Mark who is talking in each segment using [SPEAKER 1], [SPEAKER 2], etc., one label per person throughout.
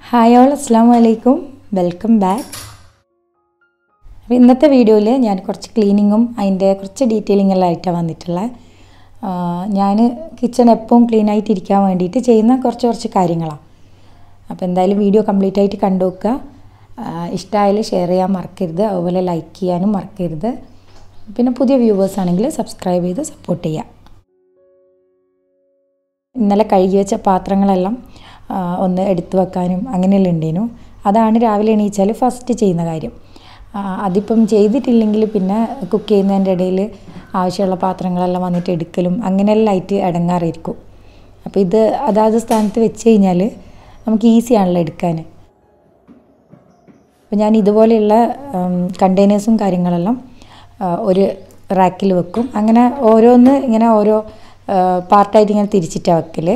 [SPEAKER 1] hi all അസ്സാം വലൈക്കും welcome back അപ്പോൾ ഇന്നത്തെ വീഡിയോയിൽ ഞാൻ കുറച്ച് ക്ലീനിങ്ങും അതിൻ്റെ കുറച്ച് ഡീറ്റെയിലിംഗ് എല്ലാം ആയിട്ടാണ് വന്നിട്ടുള്ളത് ഞാൻ കിച്ചൺ എപ്പോഴും ക്ലീൻ ആയിട്ടിരിക്കാൻ വേണ്ടിയിട്ട് ചെയ്യുന്ന കുറച്ച് കുറച്ച് കാര്യങ്ങളാണ് അപ്പോൾ എന്തായാലും വീഡിയോ കംപ്ലീറ്റ് ആയിട്ട് കണ്ടു നോക്കുക ഇഷ്ടമായാലും ഷെയർ ചെയ്യാൻ മറക്കരുത് അതുപോലെ ലൈക്ക് ചെയ്യാനും മറക്കരുത് പിന്നെ പുതിയ വ്യൂവേഴ്സ് ആണെങ്കിൽ സബ്സ്ക്രൈബ് ചെയ്ത് സപ്പോർട്ട് ചെയ്യുക ഇന്നലെ കഴുകി വെച്ച പാത്രങ്ങളെല്ലാം ആ, ഒന്ന് എടുത്തു വെക്കാനും അങ്ങനെയെല്ലാം ഉണ്ടേനു അതാണ് രാവിലെ എണീച്ചാൽ ഫസ്റ്റ് ചെയ്യുന്ന കാര്യം ആ, അതിപ്പം ചെയ്തിട്ടില്ലെങ്കിൽ പിന്നെ കുക്ക് ചെയ്യുന്നതിൻ്റെ ഇടയിൽ ആവശ്യമുള്ള പാത്രങ്ങളെല്ലാം വന്നിട്ട് എടുക്കലും അങ്ങനെയെല്ലാം ആയിട്ട് ഇടങ്ങാറിയിരിക്കും അപ്പോൾ ഇത് അതാത് സ്ഥാനത്ത് വെച്ച് കഴിഞ്ഞാൽ നമുക്ക് ഈസിയാണല്ലോ എടുക്കാൻ അപ്പോൾ ഞാൻ ഇതുപോലെയുള്ള കണ്ടെയ്നേഴ്സും കാര്യങ്ങളെല്ലാം ആ, ഒരു റാക്കിൽ വെക്കും അങ്ങനെ ഓരോന്ന് ഇങ്ങനെ ഓരോ പാർട്ടായിട്ട് ഇങ്ങനെ തിരിച്ചിട്ടാണ് വെക്കൽ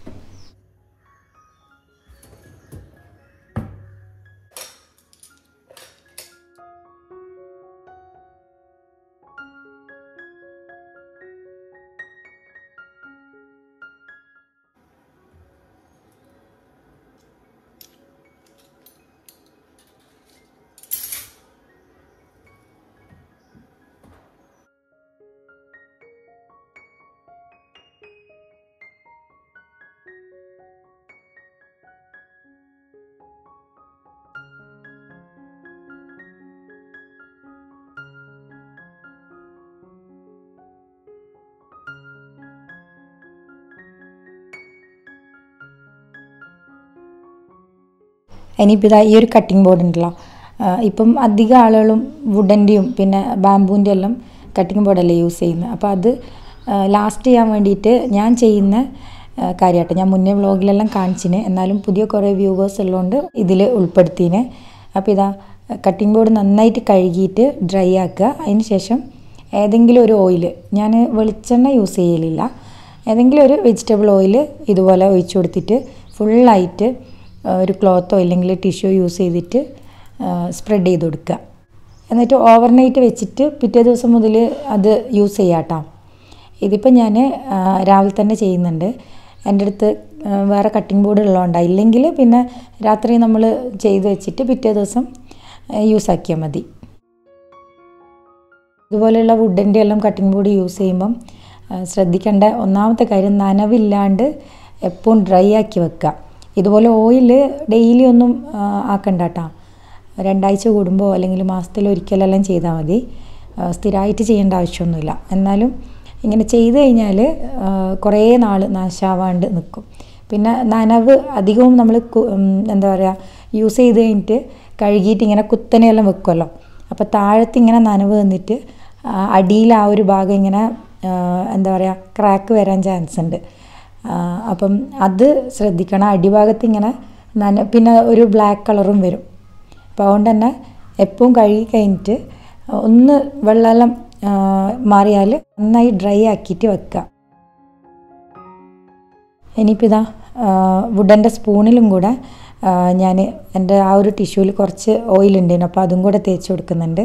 [SPEAKER 1] ഇനിയിപ്പോൾ ഇതാ ഈ ഒരു കട്ടിംഗ് ബോർഡ് ഉണ്ടല്ലോ ആ, ഇപ്പം അധികം ആളുകളും വുഡൻ്റെയും പിന്നെ ബാമ്പൂൻ്റെ എല്ലാം കട്ടിംഗ് ബോർഡല്ലേ യൂസ് ചെയ്യുന്നത് അപ്പോൾ അത് ലാസ്റ്റ് ചെയ്യാൻ വേണ്ടിയിട്ട് ഞാൻ ചെയ്യുന്ന കാര്യമായിട്ട് ഞാൻ മുന്നേ വ്ളോഗിലെല്ലാം കാണിച്ചിന് എന്നാലും പുതിയ കുറേ വ്യൂവേഴ്സ് ഉള്ളതുകൊണ്ട് ഇതിൽ ഉൾപ്പെടുത്തിന് അപ്പോൾ ഇതാ കട്ടിംഗ് ബോർഡ് നന്നായിട്ട് കഴുകിയിട്ട് ഡ്രൈ ആക്കുക അതിന് ശേഷം ഏതെങ്കിലും ഒരു ഓയിൽ ഞാൻ വെളിച്ചെണ്ണ യൂസ് ചെയ്യലില്ല ഏതെങ്കിലും ഒരു വെജിറ്റബിൾ ഓയിൽ ഇതുപോലെ ഒഴിച്ചു കൊടുത്തിട്ട് ഫുള്ളായിട്ട് ഒരു ക്ലോത്തോ ഇല്ലെങ്കിൽ ടിഷ്യൂ യൂസ് ചെയ്തിട്ട് സ്പ്രെഡ് ചെയ്ത് കൊടുക്കുക എന്നിട്ട് ഓവർനൈറ്റ് വെച്ചിട്ട് പിറ്റേ ദിവസം മുതൽ അത് യൂസ് ചെയ്യാം കേട്ടോ ഇതിപ്പോൾ ഞാൻ രാവിലെ തന്നെ ചെയ്യുന്നുണ്ട് എൻ്റെ അടുത്ത് ആ, വേറെ കട്ടിംഗ് ബോർഡ് ഉള്ളതുകൊണ്ടാണ് ഇല്ലെങ്കിൽ പിന്നെ രാത്രി നമ്മൾ ചെയ്ത് വെച്ചിട്ട് പിറ്റേ ദിവസം യൂസ് ആക്കിയാൽ മതി ഇതുപോലെയുള്ള വുഡിൻ്റെ എല്ലാം കട്ടിംഗ് ബോർഡ് യൂസ് ചെയ്യുമ്പം ആ, ശ്രദ്ധിക്കേണ്ട ഒന്നാമത്തെ കാര്യം നനവില്ലാണ്ട് എപ്പോഴും ഡ്രൈ ആക്കി വെക്കുക ഇതുപോലെ ഓയിൽ ഡെയിലി ഒന്നും ആ, ആക്കണ്ട കേട്ടോ രണ്ടാഴ്ച കൂടുമ്പോൾ അല്ലെങ്കിൽ മാസത്തിൽ ഒരിക്കലെല്ലാം ചെയ്താൽ മതി ആ, സ്ഥിരമായിട്ട് ചെയ്യേണ്ട ആവശ്യമൊന്നുമില്ല എന്നാലും ഇങ്ങനെ ചെയ്ത് കഴിഞ്ഞാൽ ആ, കുറേ നാൾ നാശാവാണ്ട് നിൽക്കും പിന്നെ നനവ് അധികവും നമ്മൾ എന്താ പറയുക യൂസ് ചെയ്ത് കഴിഞ്ഞിട്ട് കഴുകിയിട്ട് ഇങ്ങനെ കുത്തനെയെല്ലാം വെക്കുമല്ലോ അപ്പോൾ താഴത്ത് ഇങ്ങനെ നനവ് നിന്നിട്ട് ആ, അടിയിൽ ആ ഒരു ഭാഗം ഇങ്ങനെ ആ, എന്താ പറയുക ക്രാക്ക് വരാൻ ചാൻസ് ഉണ്ട് ആ, അപ്പം അത് ശ്രദ്ധിക്കണം അടിഭാഗത്ത് ഇങ്ങനെ നന പിന്നെ ഒരു ബ്ലാക്ക് കളറും വരും അപ്പോൾ അതുകൊണ്ട് തന്നെ എപ്പോഴും കഴുകി കഴിഞ്ഞിട്ട് ഒന്ന് വെള്ളമെല്ലാം ആ, മാറിയാൽ നന്നായി ഡ്രൈ ആക്കിയിട്ട് വെക്കുക ഇനിയിപ്പോൾ ഇതാ വുഡൻ്റെ സ്പൂണിലും കൂടെ ഞാൻ എൻ്റെ ആ ഒരു ടിഷ്യൂവിൽ കുറച്ച് ഓയിൽ ഉണ്ടായിരുന്നു അപ്പോൾ അതും കൂടെ തേച്ച് കൊടുക്കുന്നുണ്ട്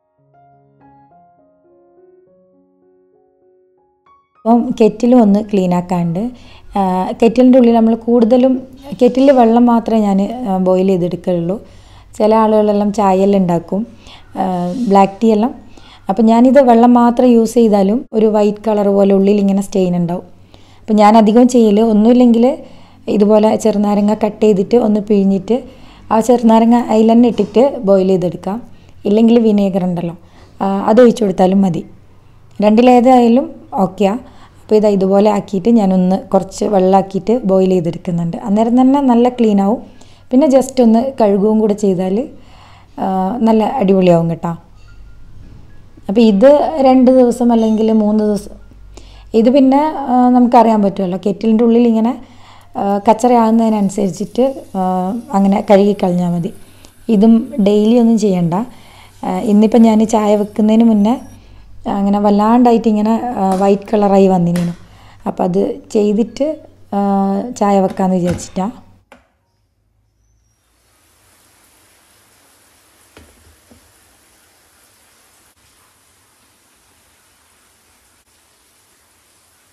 [SPEAKER 1] അപ്പം കെറ്റിലും ഒന്ന് ക്ലീൻ ആക്കാണ്ട് കെറ്റിലിൻ്റെ ഉള്ളിൽ നമ്മൾ കൂടുതലും കെറ്റിലിൽ വെള്ളം മാത്രമേ ഞാൻ ബോയിൽ ചെയ്തെടുക്കുള്ളൂ ചില ആളുകളെല്ലാം ചായയെല്ലാം ഉണ്ടാക്കും ബ്ലാക്ക് ടീ എല്ലാം അപ്പം ഞാനിത് വെള്ളം മാത്രം യൂസ് ചെയ്താലും ഒരു വൈറ്റ് കളർ പോലെ ഉള്ളിൽ ഇങ്ങനെ സ്റ്റെയിൻ ഉണ്ടാവും അപ്പം ഞാൻ അധികം ചെയ്യൽ ഒന്നുമില്ലെങ്കിൽ ഇതുപോലെ ചെറുനാരങ്ങ കട്ട് ചെയ്തിട്ട് ഒന്ന് പിഴിഞ്ഞിട്ട് ആ ചെറുനാരങ്ങ അതിൽ തന്നെ ഇട്ടിട്ട് ബോയിൽ ചെയ്തെടുക്കാം ഇല്ലെങ്കിൽ വിനേഗർ ഉണ്ടല്ലോ ആ, അത് ഒഴിച്ചു കൊടുത്താലും മതി രണ്ടിലേതായാലും ഓക്കെയാ അപ്പോൾ ഇതാ ഇതുപോലെ ആക്കിയിട്ട് ഞാനൊന്ന് കുറച്ച് വെള്ളമാക്കിയിട്ട് ബോയിൽ ചെയ്തെടുക്കുന്നുണ്ട് അന്നേരം തന്നെ നല്ല ക്ലീൻ ആവും പിന്നെ ജസ്റ്റ് ഒന്ന് കഴുകുകയും കൂടെ ചെയ്താൽ ആ, നല്ല അടിപൊളിയാവും കേട്ടോ അപ്പോൾ ഇത് രണ്ട് ദിവസം അല്ലെങ്കിൽ മൂന്ന് ദിവസം ഇത് പിന്നെ ആ, നമുക്കറിയാൻ പറ്റുമല്ലോ കെറ്റിലിൻ്റെ ഉള്ളിൽ ഇങ്ങനെ ആ, കച്ചറയാകുന്നതിനനുസരിച്ചിട്ട് ആ, അങ്ങനെ കഴുകിക്കളഞ്ഞാൽ മതി ഇതും ഡെയിലി ഒന്നും ചെയ്യണ്ട ആ, ഇന്നിപ്പം ഞാൻ ചായ വെക്കുന്നതിന് മുന്നേ അങ്ങനെ വല്ലാണ്ടായിട്ട് ഇങ്ങനെ വൈറ്റ് കളറായി വന്നിരുന്നു അപ്പോൾ അത് ചെയ്തിട്ട് ആ, ചായ വെക്കാമെന്ന് വിചാരിച്ചിട്ടാണ്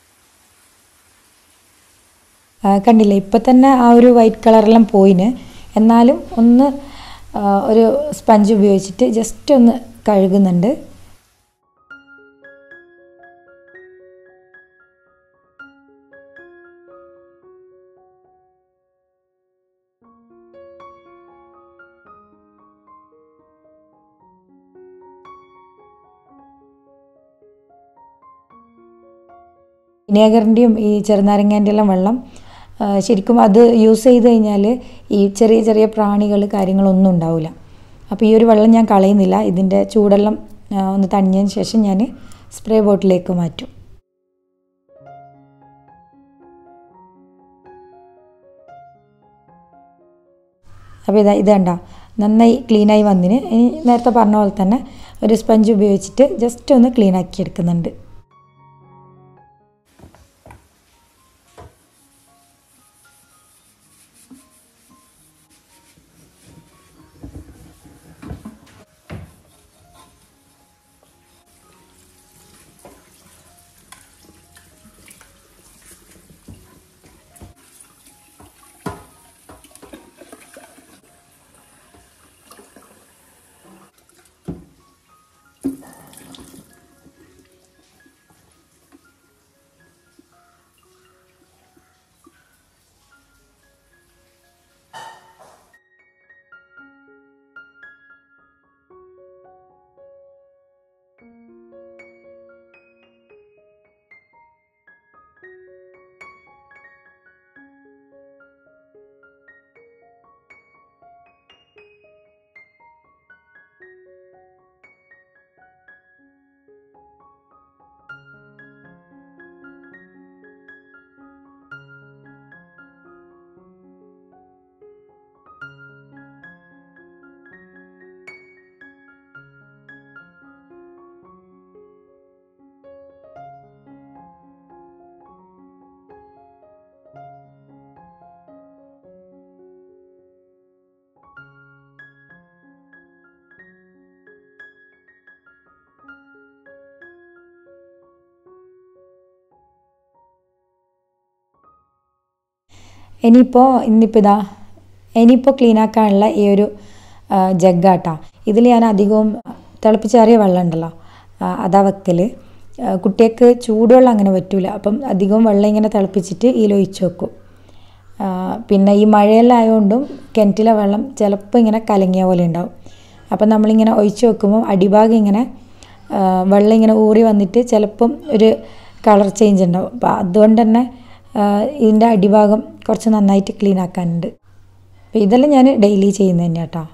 [SPEAKER 1] ആ, കണ്ടില്ലേ ഇപ്പം തന്നെ ആ ഒരു വൈറ്റ് കളറെല്ലാം പോയിന് എന്നാലും ഒന്ന് ആ, ഒരു സ്പഞ്ച് ഉപയോഗിച്ചിട്ട് ജസ്റ്റ് ഒന്ന് കഴുകുന്നുണ്ട് വിനേഗറിൻ്റെയും ഈ ചെറുനാരങ്ങേൻ്റെ എല്ലാം വെള്ളം ആ, ശരിക്കും അത് യൂസ് ചെയ്ത് കഴിഞ്ഞാൽ ഈ ചെറിയ ചെറിയ പ്രാണികൾ കാര്യങ്ങളൊന്നും ഉണ്ടാവില്ല അപ്പോൾ ഈ ഒരു വെള്ളം ഞാൻ കളയുന്നില്ല ഇതിൻ്റെ ചൂടെല്ലാം ആ, ഒന്ന് തണിഞ്ഞതിന് ശേഷം ഞാൻ സ്പ്രേ ബോട്ടിലേക്ക് മാറ്റും അപ്പോൾ ഇതാ ഇതേണ്ട നന്നായി ക്ലീനായി വന്നിന് ഇനി നേരത്തെ പറഞ്ഞ പോലെ തന്നെ ഒരു സ്പഞ്ച് ഉപയോഗിച്ചിട്ട് ജസ്റ്റ് ഒന്ന് ക്ലീൻ ആക്കി എടുക്കുന്നുണ്ട് ഇനിയിപ്പോൾ ഇന്നിപ്പോൾ ഇതാ ഇനിയിപ്പോൾ ക്ലീൻ ആക്കാനുള്ള ഈ ഒരു ജഗ്ഗാട്ടാ ഇതിൽ ഞാൻ അധികവും തിളപ്പിച്ചാറിയ വെള്ളം ഉണ്ടല്ലോ ആ, അതാ വെക്കൽ കുട്ടികൾക്ക് ചൂടുവെള്ളം അങ്ങനെ പറ്റൂല അപ്പം അധികവും വെള്ളം ഇങ്ങനെ തിളപ്പിച്ചിട്ട് ഇതിൽ ഒഴിച്ച് വെക്കും ആ, പിന്നെ ഈ മഴയെല്ലാം ആയതുകൊണ്ടും കിണറ്റിലെ വെള്ളം ചിലപ്പോൾ ഇങ്ങനെ കലങ്ങിയ പോലെ ഉണ്ടാവും അപ്പം നമ്മളിങ്ങനെ ഒഴിച്ച് വെക്കുമ്പോൾ അടിഭാഗം ഇങ്ങനെ ആ, വെള്ളം ഇങ്ങനെ ഊറി വന്നിട്ട് ചിലപ്പം ഒരു കളർ ചേഞ്ച് ഉണ്ടാവും അപ്പം അതുകൊണ്ട് തന്നെ ആ, ഇതിൻ്റെ അടിഭാഗം കുറച്ച് നന്നായിട്ട് ക്ലീൻ ആക്കാനുണ്ട് അപ്പം ഇതെല്ലാം ഞാൻ ഡെയിലി ചെയ്യുന്നത് തന്നെയാണ് കേട്ടോ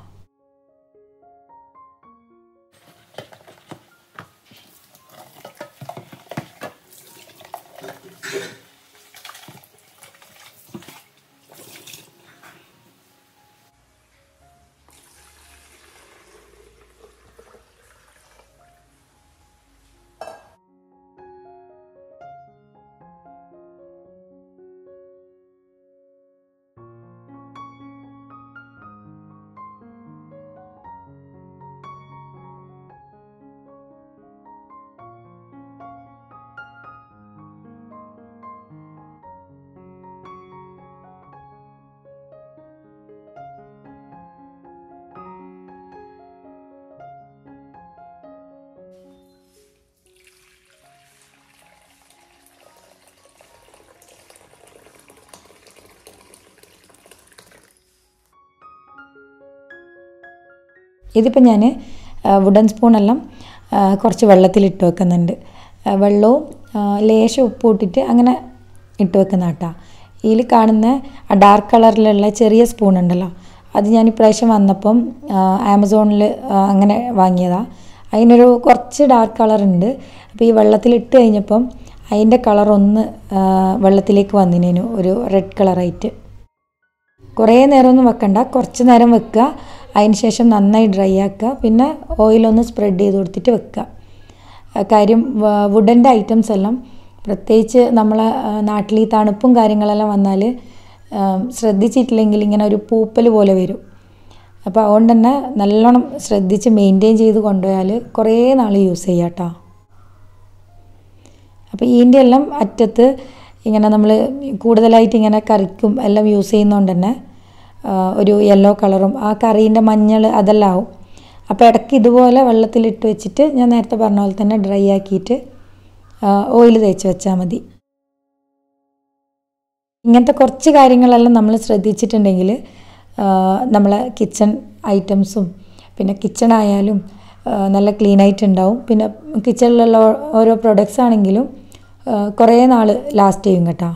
[SPEAKER 1] ഇതിപ്പോൾ ഞാൻ വുഡൻ സ്പൂണെല്ലാം ആ, കുറച്ച് വെള്ളത്തിലിട്ട് വെക്കുന്നുണ്ട് ആ, വെള്ളവും ആ, ലേശം ഉപ്പ് ഇട്ടിട്ട് അങ്ങനെ ഇട്ട് വെക്കുന്ന കേട്ടോ ഇതിൽ കാണുന്ന ആ ഡാർക്ക് കളറിലുള്ള ചെറിയ സ്പൂൺ ഉണ്ടല്ലോ അത് ഞാൻ ഇപ്രാവശ്യം വന്നപ്പം ആമസോണിൽ അങ്ങനെ വാങ്ങിയതാണ് അതിനൊരു കുറച്ച് ഡാർക്ക് കളർ ഉണ്ട് അപ്പോൾ ഈ വെള്ളത്തിലിട്ട് കഴിഞ്ഞപ്പം അതിൻ്റെ കളർ ഒന്ന് ആ, വെള്ളത്തിലേക്ക് വന്നിനേനു ഒരു റെഡ് കളറായിട്ട് കുറേ നേരമൊന്നും വെക്കണ്ട കുറച്ച് നേരം വെക്കുക അതിന് ശേഷം നന്നായി ഡ്രൈ ആക്കുക പിന്നെ ഓയിലൊന്ന് സ്പ്രെഡ് ചെയ്ത് കൊടുത്തിട്ട് വെക്കുക ആ, കാര്യം വുഡൻ്റെ ഐറ്റംസ് എല്ലാം പ്രത്യേകിച്ച് നമ്മളെ ആ, നാട്ടിൽ ഈ തണുപ്പും കാര്യങ്ങളെല്ലാം വന്നാൽ ആ, ശ്രദ്ധിച്ചിട്ടില്ലെങ്കിൽ ഇങ്ങനെ ഒരു പൂപ്പൽ പോലെ വരും അപ്പോൾ അതുകൊണ്ട് തന്നെ നല്ലോണം ശ്രദ്ധിച്ച് മെയിൻറ്റെയിൻ ചെയ്ത് കൊണ്ടുപോയാൽ കുറേ നാൾ യൂസ് ചെയ്യാം കേട്ടോ അപ്പോൾ ഇതിൻ്റെ എല്ലാം അറ്റത്ത് ഇങ്ങനെ നമ്മൾ കൂടുതലായിട്ട് ഇങ്ങനെ കറിക്കും എല്ലാം യൂസ് ചെയ്യുന്നതുകൊണ്ട് തന്നെ ആ, ഒരു യെല്ലോ കളറും ആ കറീൻ്റെ മഞ്ഞൾ അതെല്ലാം ആവും അപ്പോൾ ഇടയ്ക്ക് ഇതുപോലെ വെള്ളത്തിലിട്ട് വെച്ചിട്ട് ഞാൻ നേരത്തെ പറഞ്ഞ പോലെ തന്നെ ഡ്രൈ ആക്കിയിട്ട് ഓയിൽ തേച്ച് വെച്ചാൽ മതി ഇങ്ങനത്തെ കുറച്ച് കാര്യങ്ങളെല്ലാം നമ്മൾ ശ്രദ്ധിച്ചിട്ടുണ്ടെങ്കിൽ നമ്മളെ കിച്ചൺ ഐറ്റംസും പിന്നെ കിച്ചൺ ആയാലും ആ, നല്ല ക്ലീൻ ആയിട്ടുണ്ടാവും പിന്നെ കിച്ചണിലുള്ള ഓരോ പ്രൊഡക്ട്സ് ആണെങ്കിലും ആ, കുറേ നാൾ ലാസ്റ്റ് ചെയ്യും കേട്ടോ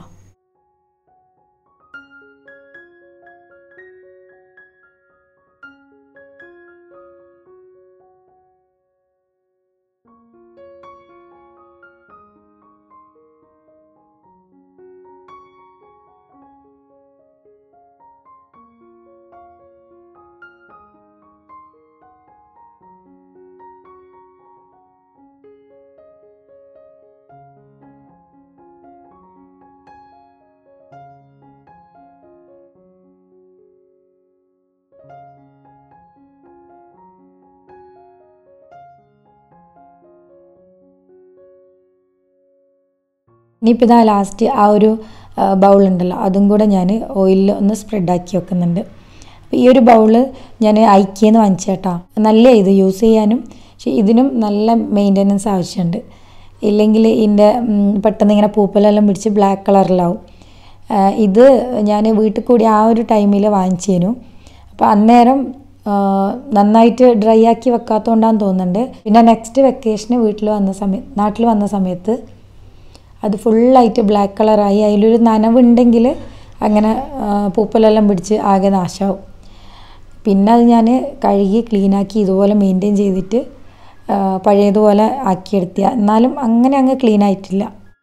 [SPEAKER 1] ഇനിയിപ്പോൾ ഇതാ ലാസ്റ്റ് ആ ഒരു ബൗൾ ഉണ്ടല്ലോ അതും കൂടെ ഞാൻ ഓയിലിൽ ഒന്ന് സ്പ്രെഡാക്കി വെക്കുന്നുണ്ട് അപ്പോൾ ഈ ഒരു ബൗള് ഞാൻ ഐക്കിയെന്ന് വാങ്ങിച്ചേട്ടാ നല്ല ഇത് യൂസ് ചെയ്യാനും പക്ഷേ ഇതിനും നല്ല മെയിൻ്റെനൻസ് ആവശ്യമുണ്ട് ഇല്ലെങ്കിൽ ഇതിൻ്റെ ഉം, പെട്ടെന്ന് ഇങ്ങനെ പൂപ്പലെല്ലാം പിടിച്ച് ബ്ലാക്ക് കളറിലാവും ആ, ഇത് ഞാൻ വീട്ടിൽ കൂടി ആ ഒരു ടൈമിൽ വാങ്ങിച്ചേനു അപ്പോൾ അന്നേരം ആ, നന്നായിട്ട് ഡ്രൈ ആക്കി വെക്കാത്തതുകൊണ്ടാന്ന് തോന്നുന്നുണ്ട് പിന്നെ നെക്സ്റ്റ് വെക്കേഷന് വീട്ടിൽ വന്ന സമയത്ത് നാട്ടിൽ വന്ന സമയത്ത് അത് ഫുള്ളായിട്ട് ബ്ലാക്ക് കളറായി അതിലൊരു നനവുണ്ടെങ്കിൽ അങ്ങനെ ആ, പൂപ്പലെല്ലാം പിടിച്ച് ആകെ നാശമാവും പിന്നെ അത് ഞാൻ കഴുകി ക്ലീനാക്കി ഇതുപോലെ മെയിൻറ്റെയിൻ ചെയ്തിട്ട് ആ, പഴയതുപോലെ ആക്കിയെടുത്തിയ എന്നാലും അങ്ങനെ അങ്ങ് ക്ലീൻ ആയിട്ടില്ല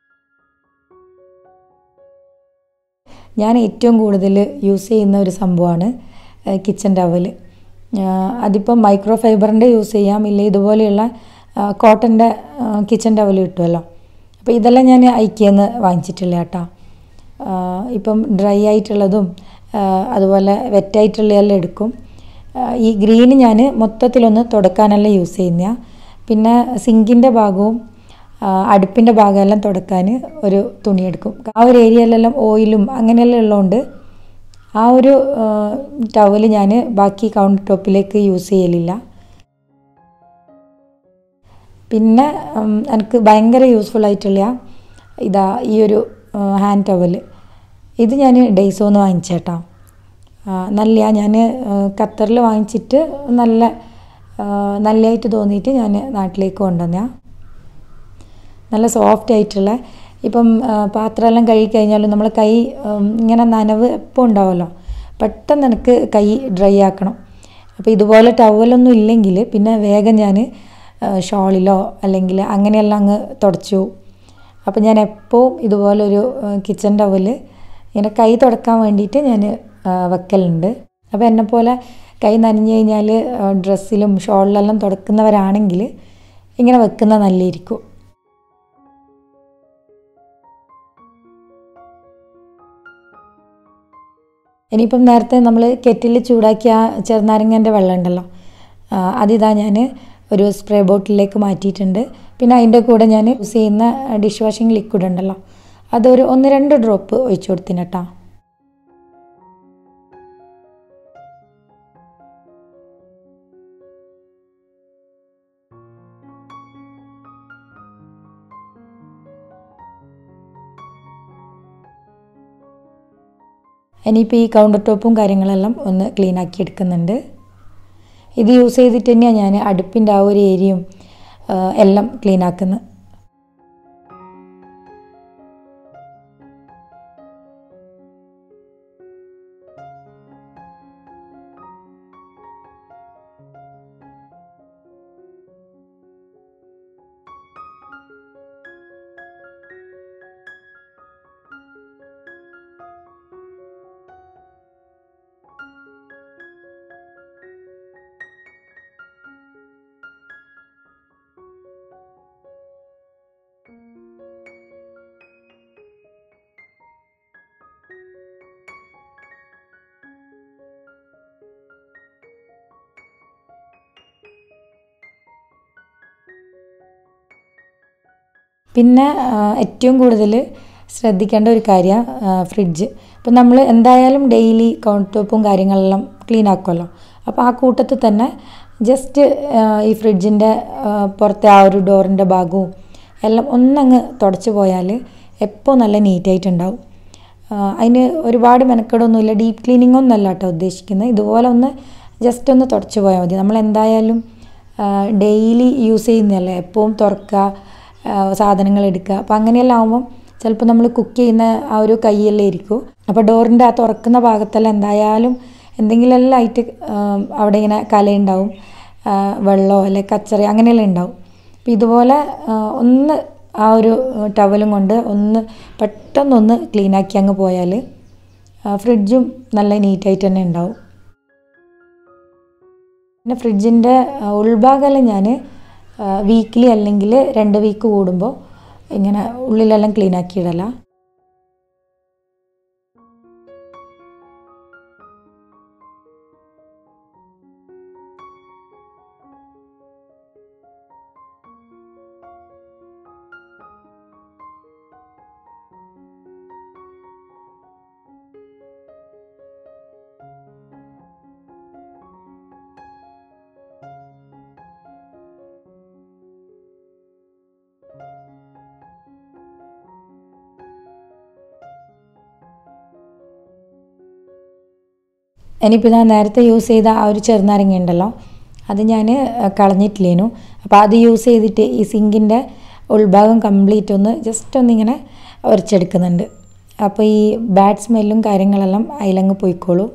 [SPEAKER 1] ഞാൻ ഏറ്റവും കൂടുതൽ യൂസ് ചെയ്യുന്ന ഒരു സംഭവമാണ് കിച്ചൺ ടവൽ അതിപ്പം മൈക്രോ ഫൈബറിൻ്റെ യൂസ് ചെയ്യാം ഇല്ല ഇതുപോലെയുള്ള കോട്ടൻ്റെ കിച്ചൺ ടവൽ കിട്ടുമല്ലോ അപ്പോൾ ഇതെല്ലാം ഞാൻ ഐക്കിയെന്ന് വാങ്ങിച്ചിട്ടില്ല കേട്ടോ ആ, ഇപ്പം ഡ്രൈ ആയിട്ടുള്ളതും ആ, അതുപോലെ വെറ്റായിട്ടുള്ളതെല്ലാം എടുക്കും ആ, ഈ ഗ്രീന് ഞാൻ മൊത്തത്തിലൊന്ന് തുടക്കാനെല്ലാം യൂസ് ചെയ്യുന്ന പിന്നെ സിങ്കിൻ്റെ ഭാഗവും ആ, അടുപ്പിൻ്റെ ഭാഗമെല്ലാം തുടക്കാൻ ഒരു തുണിയെടുക്കും ആ ഒരു ഏരിയയിലെല്ലാം ഓയിലും അങ്ങനെയെല്ലാം ഉള്ളതുകൊണ്ട് ആ ഒരു ടവല് ഞാൻ ബാക്കി കൗണ്ടർ ടോപ്പിലേക്ക് യൂസ് ചെയ്യലില്ല പിന്നെ ഉം, എനിക്ക് ഭയങ്കര യൂസ്ഫുൾ ആയിട്ടുള്ള ഇതാ ഈ ഒരു ഹാൻഡ് ടവൽ ഇത് ഞാൻ ഡേയ്സോന്ന് വാങ്ങിച്ചേട്ടാ നല്ല ഞാൻ ഖത്തറിൽ വാങ്ങിച്ചിട്ട് നല്ല ആ, നല്ലതായിട്ട് തോന്നിയിട്ട് ഞാൻ നാട്ടിലേക്ക് കൊണ്ടുവന്ന നല്ല സോഫ്റ്റ് ആയിട്ടുള്ള ഇപ്പം ആ, പാത്രമെല്ലാം കഴുകി കഴിഞ്ഞാലും നമ്മൾ കൈ ഉം, ഇങ്ങനെ നനവ് എപ്പോൾ ഉണ്ടാവുമല്ലോ പെട്ടെന്ന് എനിക്ക് കൈ ഡ്രൈ ആക്കണം അപ്പോൾ ഇതുപോലെ ടവലൊന്നും ഇല്ലെങ്കിൽ പിന്നെ വേഗം ഞാൻ ഷോളിലോ അല്ലെങ്കിൽ അങ്ങനെയെല്ലാം അങ്ങ് തുടച്ചു അപ്പോൾ ഞാൻ എപ്പോഴും ഇതുപോലൊരു കിച്ചൺ ടവൽ ഇങ്ങനെ കൈ തുടക്കാൻ വേണ്ടിയിട്ട് ഞാൻ വെക്കലുണ്ട് അപ്പോൾ എന്നെപ്പോലെ കൈ നനഞ്ഞു കഴിഞ്ഞാൽ ഡ്രസ്സിലും ഷോളിലെല്ലാം തുടക്കുന്നവരാണെങ്കിൽ ഇങ്ങനെ വെക്കുന്ന നല്ലയിരിക്കും ഇനിയിപ്പം നേരത്തെ നമ്മൾ കെറ്റിൽ ചൂടാക്കിയ ചെറുനാരങ്ങൻ്റെ വെള്ളം ഉണ്ടല്ലോ ആ, അതിതാ ഞാൻ ഒരു സ്പ്രേ ബോട്ടിലേക്ക് മാറ്റിയിട്ടുണ്ട് പിന്നെ അതിൻ്റെ കൂടെ ഞാൻ യൂസ് ചെയ്യുന്ന ഡിഷ് വാഷിംഗ് ലിക്വിഡ് ഉണ്ടല്ലോ അതൊരു ഒന്ന് രണ്ട് ഡ്രോപ്പ് ഒഴിച്ചു കൊടുത്തിന് കേട്ടോ ഇനിയിപ്പോൾ ഈ കൗണ്ടർ ടോപ്പും കാര്യങ്ങളെല്ലാം ഒന്ന് ക്ലീൻ ആക്കി എടുക്കുന്നുണ്ട് ഇത് യൂസ് ചെയ്തിട്ട് തന്നെയാണ് ഞാൻ അടുപ്പിൻ്റെ ആ ഒരു ഏരിയയും ആ, എല്ലാം ക്ലീൻ ആക്കുന്നത് പിന്നെ ആ, ഏറ്റവും കൂടുതൽ ശ്രദ്ധിക്കേണ്ട ഒരു കാര്യം ഫ്രിഡ്ജ് അപ്പോൾ നമ്മൾ എന്തായാലും ഡെയിലി കൗണ്ടർ ടോപ്പും കാര്യങ്ങളെല്ലാം ക്ലീൻ ആക്കുമല്ലോ അപ്പോൾ ആ കൂട്ടത്തിൽ തന്നെ ജസ്റ്റ് ഈ ഫ്രിഡ്ജിൻ്റെ പുറത്തെ ആ ഒരു ഡോറിൻ്റെ ഭാഗവും എല്ലാം ഒന്നങ്ങ് തുടച്ച് പോയാൽ എപ്പോൾ നല്ല നീറ്റായിട്ടുണ്ടാവും അതിന് ഒരുപാട് മെനക്കെടൊന്നുമില്ല ഡീപ്പ് ക്ലീനിങ് ഒന്നല്ല കേട്ടോ ഉദ്ദേശിക്കുന്നത് ഇതുപോലെ ഒന്ന് ജസ്റ്റ് ഒന്ന് തുടച്ച് പോയാൽ മതി നമ്മൾ എന്തായാലും ഡെയിലി യൂസ് ചെയ്യുന്നതല്ലേ എപ്പോഴും തുറക്കുക സാധനങ്ങൾ എടുക്കുക അപ്പോൾ അങ്ങനെയെല്ലാം ആകുമ്പം ചിലപ്പോൾ നമ്മൾ കുക്ക് ചെയ്യുന്ന ആ ഒരു കൈയെല്ലാം ഇരിക്കും അപ്പോൾ ഡോറിൻ്റെ ആ തുറക്കുന്ന ഭാഗത്തെല്ലാം എന്തായാലും എന്തെങ്കിലുമെല്ലാം ആയിട്ട് അവിടെ ഇങ്ങനെ കലയുണ്ടാവും വെള്ളമോ അല്ലെ കച്ചറി അങ്ങനെയെല്ലാം ഉണ്ടാവും അപ്പോൾ ഇതുപോലെ ഒന്ന് ആ ഒരു ടവലും കൊണ്ട് ഒന്ന് പെട്ടെന്നൊന്ന് ക്ലീനാക്കി അങ്ങ് പോയാൽ ഫ്രിഡ്ജും നല്ല നീറ്റായിട്ട് തന്നെ ഉണ്ടാവും പിന്നെ ഫ്രിഡ്ജിൻ്റെ ഉൾഭാഗമെല്ലാം ഞാൻ വീക്കിലി അല്ലെങ്കിൽ രണ്ട് വീക്ക് കൂടുമ്പോൾ ഇങ്ങനെ ഉള്ളിലെല്ലാം ക്ലീൻ ആക്കി ഇടല ഇനിയിപ്പോൾ ഞാൻ നേരത്തെ യൂസ് ചെയ്ത ആ ഒരു ചെറുനാരങ്ങ ഉണ്ടല്ലോ അത് ഞാൻ കളഞ്ഞിട്ടില്ലേനു അപ്പോൾ അത് യൂസ് ചെയ്തിട്ട് ഈ സിങ്കിൻ്റെ ഉൾഭാഗം കംപ്ലീറ്റ് ഒന്ന് ജസ്റ്റ് ഒന്നിങ്ങനെ ഉരച്ചെടുക്കുന്നുണ്ട് അപ്പോൾ ഈ ബാഡ് സ്മെല്ലും കാര്യങ്ങളെല്ലാം അതിലങ്ങ് പോയിക്കോളൂ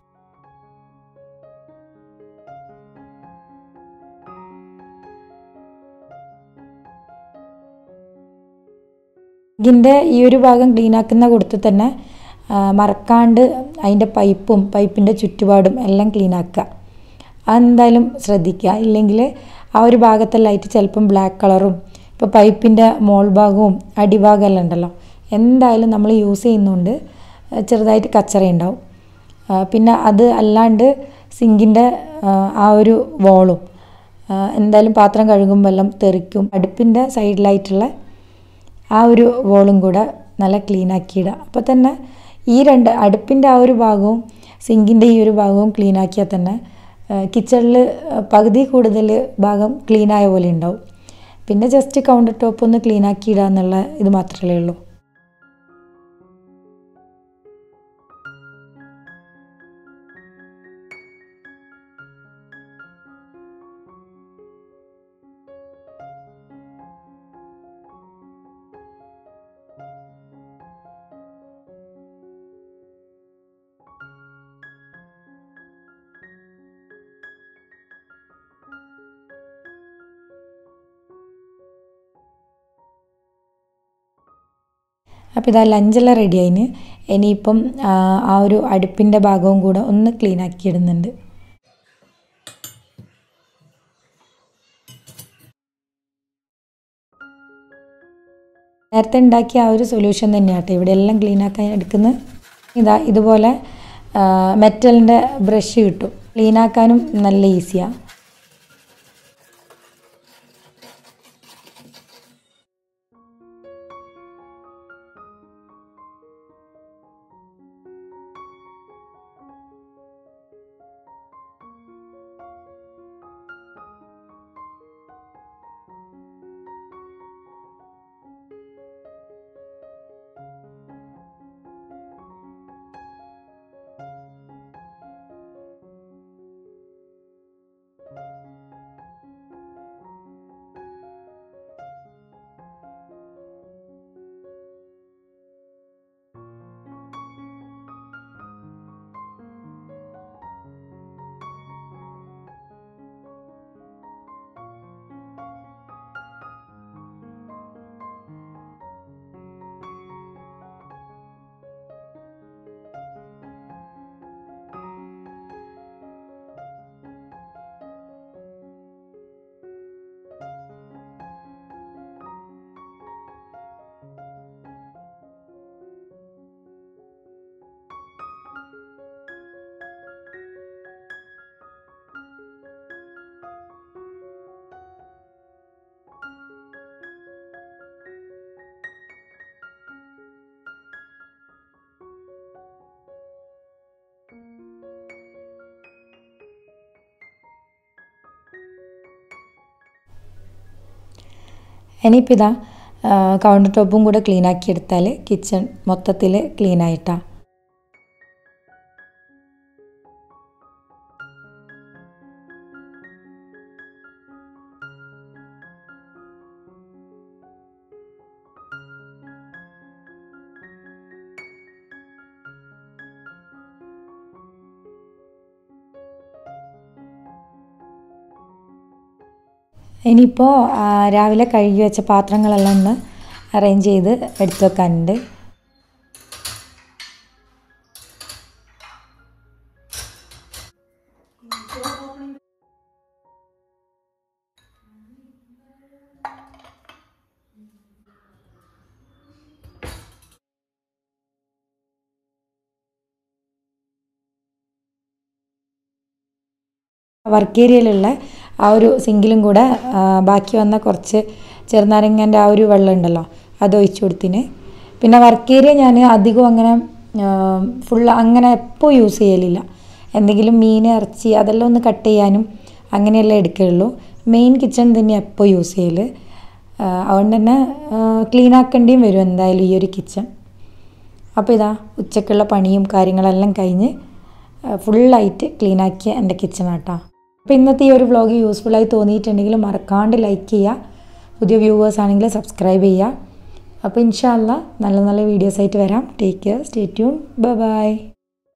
[SPEAKER 1] സിങ്കിൻ്റെ ഈ ഒരു ഭാഗം ക്ലീൻ ആക്കുന്ന കൊടുത്ത് തന്നെ മറക്കാണ്ട് അതിൻ്റെ പൈപ്പും പൈപ്പിൻ്റെ ചുറ്റുപാടും എല്ലാം ക്ലീൻ ആക്കുക അതെന്തായാലും ശ്രദ്ധിക്കുക ഇല്ലെങ്കിൽ ആ ഒരു ഭാഗത്തെല്ലായിട്ട് ചിലപ്പം ബ്ലാക്ക് കളറും ഇപ്പോൾ പൈപ്പിൻ്റെ മോൾ ഭാഗവും അടിഭാഗമെല്ലാം ഉണ്ടല്ലോ എന്തായാലും നമ്മൾ യൂസ് ചെയ്യുന്നതുകൊണ്ട് ചെറുതായിട്ട് കച്ചറ ഉണ്ടാവും പിന്നെ അത് അല്ലാണ്ട് സിങ്കിൻ്റെ ആ ഒരു വോളും എന്തായാലും പാത്രം കഴുകുമ്പോൾ എല്ലാം തെറിക്കും അടുപ്പിൻ്റെ സൈഡിലായിട്ടുള്ള ആ ഒരു വോളും കൂടെ നല്ല ക്ലീൻ ആക്കിയിടുക അപ്പോൾ തന്നെ ഈ രണ്ട് അടുപ്പിൻ്റെ ആ ഒരു ഭാഗവും സിങ്കിൻ്റെ ഈ ഒരു ഭാഗവും ക്ലീൻ ആക്കിയാൽ തന്നെ കിച്ചണിൽ പകുതി കൂടുതൽ ഭാഗം ക്ലീൻ ആയ പോലെ ഉണ്ടാവും പിന്നെ ജസ്റ്റ് കൗണ്ടർ ടോപ്പ് ഒന്ന് ക്ലീൻ ആക്കി ഇടുക എന്നുള്ള ഇത് മാത്രമേ ഉള്ളൂ അപ്പോൾ ഇതാ ലഞ്ചെല്ലാം റെഡി ആയിന് ഇനിയിപ്പം ആ ഒരു അടുപ്പിൻ്റെ ഭാഗവും കൂടെ ഒന്ന് ക്ലീൻ ആക്കി ഇടുന്നുണ്ട് നേരത്തെ ഉണ്ടാക്കിയ ആ ഒരു സൊല്യൂഷൻ തന്നെയാട്ടെ ഇവിടെ എല്ലാം ക്ലീൻ ആക്കാൻ എടുക്കുന്നത് ഇതാ ഇതുപോലെ മെറ്റലിൻ്റെ ബ്രഷ് കിട്ടും ക്ലീൻ ആക്കാനും നല്ല ഈസിയാണ് ഇനിയിപ്പോൾ ഇതാ കൗണ്ടർ ടോപ്പും കൂടെ ക്ലീൻ ആക്കി എടുത്താൽ കിച്ചൺ മൊത്തത്തിൽ ക്ലീൻ ആയിട്ടാണ് ഇനിയിപ്പോൾ രാവിലെ കഴുകി വെച്ച പാത്രങ്ങളെല്ലാം ഒന്ന് അറേഞ്ച് ചെയ്ത് എടുത്തു വെക്കാനുണ്ട് വർക്ക് ഏരിയയിലുള്ള ആ ഒരു സിങ്കിലും കൂടെ ആ, ബാക്കി വന്ന കുറച്ച് ചെറുനാരങ്ങൻ്റെ ആ ഒരു വെള്ളം ഉണ്ടല്ലോ അത് ഒഴിച്ചു കൊടുത്തിന് പിന്നെ വർക്ക് ഏരിയ ഞാൻ അധികം അങ്ങനെ ഫുൾ അങ്ങനെ എപ്പോൾ യൂസ് ചെയ്യലില്ല എന്തെങ്കിലും മീൻ ഇറച്ചി അതെല്ലാം ഒന്ന് കട്ട് ചെയ്യാനും അങ്ങനെയെല്ലാം എടുക്കുകയുള്ളൂ മെയിൻ കിച്ചൺ തന്നെ എപ്പോൾ യൂസ് ചെയ്യൽ ആ, അതുകൊണ്ട് തന്നെ ക്ലീൻ ആക്കേണ്ടിയും വരും എന്തായാലും ഈ ഒരു കിച്ചൺ അപ്പോൾ ഇതാ ഉച്ചക്കുള്ള പണിയും കാര്യങ്ങളെല്ലാം കഴിഞ്ഞ് ഫുള്ളായിട്ട് ക്ലീൻ ആക്കിയ എൻ്റെ കിച്ചൺ ആട്ടോ അപ്പോൾ ഇന്നത്തെ ഈ ഒരു വ്ളോഗ് യൂസ്ഫുള്ളായി തോന്നിയിട്ടുണ്ടെങ്കിൽ മറക്കാണ്ട് ലൈക്ക് ചെയ്യുക പുതിയ വ്യൂവേഴ്സ് ആണെങ്കിൽ സബ്സ്ക്രൈബ് ചെയ്യുക അപ്പോൾ ഇൻഷാല്ല നല്ല നല്ല വീഡിയോസ് ആയിട്ട് വരാം take care stay tune bye by